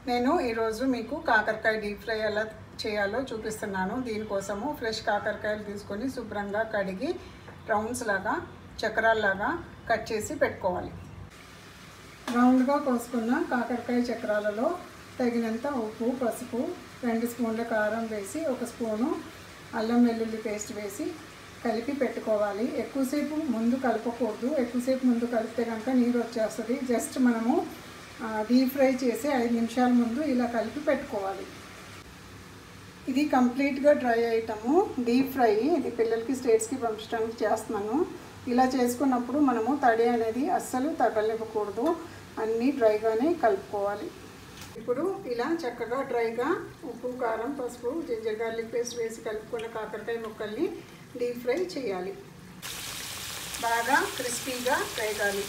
నేను ఈరోజు మీకు కాకరకాయ డీప్ ఫ్రై ఎలా చేయాలో చూపిస్తున్నాను దీనికోసము ఫ్రెష్ కాకరకాయలు తీసుకొని శుభ్రంగా కడిగి రౌండ్స్ లాగా చక్రాల్లాగా కట్ చేసి పెట్టుకోవాలి రౌండ్గా కోసుకున్న కాకరకాయ చక్రాలలో తగినంత ఉప్పు పసుపు రెండు స్పూన్ల కారం వేసి ఒక స్పూను అల్లం వెల్లుల్లి పేస్ట్ వేసి కలిపి పెట్టుకోవాలి ఎక్కువసేపు ముందు కలపకూడదు ఎక్కువసేపు ముందు కలిపితే కనుక నీరు వచ్చేస్తుంది జస్ట్ మనము డీప్ ఫ్రై చేసి ఐదు నిమిషాల ముందు ఇలా కలిపి పెట్టుకోవాలి ఇది కంప్లీట్గా డ్రై ఐటము డీప్ ఫ్రై ఇది పిల్లలకి స్టేట్స్కి పంపించడానికి చేస్తున్నాను ఇలా చేసుకున్నప్పుడు మనము తడి అనేది అస్సలు తగలివ్వకూడదు అన్నీ డ్రైగానే కలుపుకోవాలి ఇప్పుడు ఇలా చక్కగా డ్రైగా ఉప్పు కారం పసుపు జింజర్ గార్లిక్ పేస్ట్ వేసి కలుపుకున్న కాకరకాయ ముక్కల్ని డీప్ ఫ్రై చేయాలి బాగా క్రిస్పీగా వేగాలి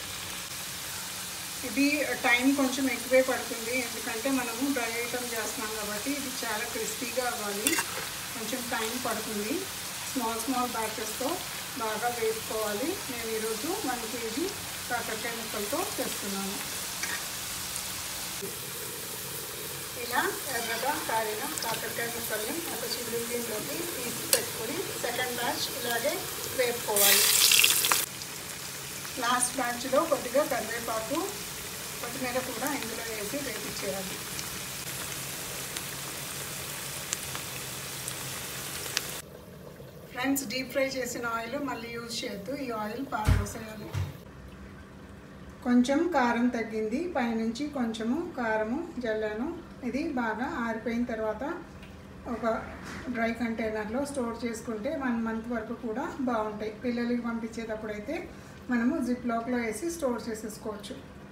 ఇది టైం కొంచెం ఎక్కువే పడుతుంది ఎందుకంటే మనము డ్రై ఐటమ్ చేస్తున్నాం కాబట్టి ఇది చాలా క్రిస్పీగా అవ్వాలి కొంచెం టైం పడుతుంది స్మాల్ స్మాల్ బ్యాచెస్తో బాగా వేసుకోవాలి నేను ఈరోజు వన్ కేజీ కాకరకాయ ముక్కలతో చేస్తున్నాను ఇలా ఎర్రగా కారిన కాకరకాయ ముక్కల్ని ఒక చిల్లులోకి తీసి పెట్టుకొని సెకండ్ బ్యాచ్ ఇలాగే వేపుకోవాలి లాస్ట్ బ్యాచ్లో కొద్దిగా కరివేపాకు కొత్తిమీర కూడా ఇందులో వేసి వేపించేయాలి ఫ్రెండ్స్ డీప్ ఫ్రై చేసిన ఆయిల్ మళ్ళీ యూజ్ చేయొద్దు ఈ ఆయిల్ పారబోసేయాలి కొంచెం కారం తగ్గింది పైనుంచి కొంచెము కారము జల్లాను ఇది బాగా ఆరిపోయిన తర్వాత ఒక డ్రై కంటైనర్లో స్టోర్ చేసుకుంటే వన్ మంత్ వరకు కూడా బాగుంటాయి పిల్లలకి పంపించేటప్పుడు అయితే మనము జిప్ లాక్లో వేసి స్టోర్ చేసేసుకోవచ్చు